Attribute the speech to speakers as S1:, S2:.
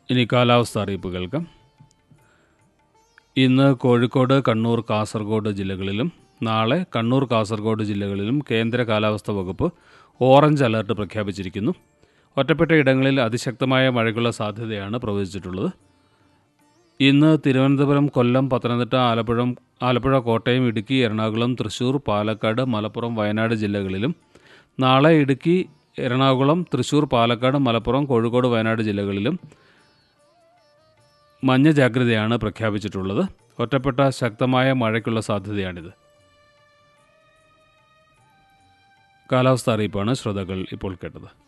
S1: ഇനി കാലാവസ്ഥ അറിയിപ്പ് കേൾക്കാം ഇന്ന് കോഴിക്കോട് കണ്ണൂർ കാസർഗോഡ് ജില്ലകളിലും നാളെ കണ്ണൂർ കാസർഗോഡ് ജില്ലകളിലും കേന്ദ്ര കാലാവസ്ഥാ വകുപ്പ് ഓറഞ്ച് അലർട്ട് പ്രഖ്യാപിച്ചിരിക്കുന്നു ഒറ്റപ്പെട്ട ഇടങ്ങളിൽ അതിശക്തമായ മഴയ്ക്കുള്ള സാധ്യതയാണ് പ്രവചിച്ചിട്ടുള്ളത് ഇന്ന് തിരുവനന്തപുരം കൊല്ലം പത്തനംതിട്ട ആലപ്പുഴ ആലപ്പുഴ കോട്ടയം ഇടുക്കി എറണാകുളം തൃശൂർ പാലക്കാട് മലപ്പുറം വയനാട് ജില്ലകളിലും നാളെ ഇടുക്കി എറണാകുളം തൃശൂർ പാലക്കാട് മലപ്പുറം കോഴിക്കോട് വയനാട് ജില്ലകളിലും മഞ്ഞ ജാഗ്രതയാണ് പ്രഖ്യാപിച്ചിട്ടുള്ളത് ഒറ്റപ്പെട്ട ശക്തമായ മഴയ്ക്കുള്ള സാധ്യതയാണിത് കാലാവസ്ഥ അറിയിപ്പാണ് ശ്രോതാക്കൾ ഇപ്പോൾ കേട്ടത്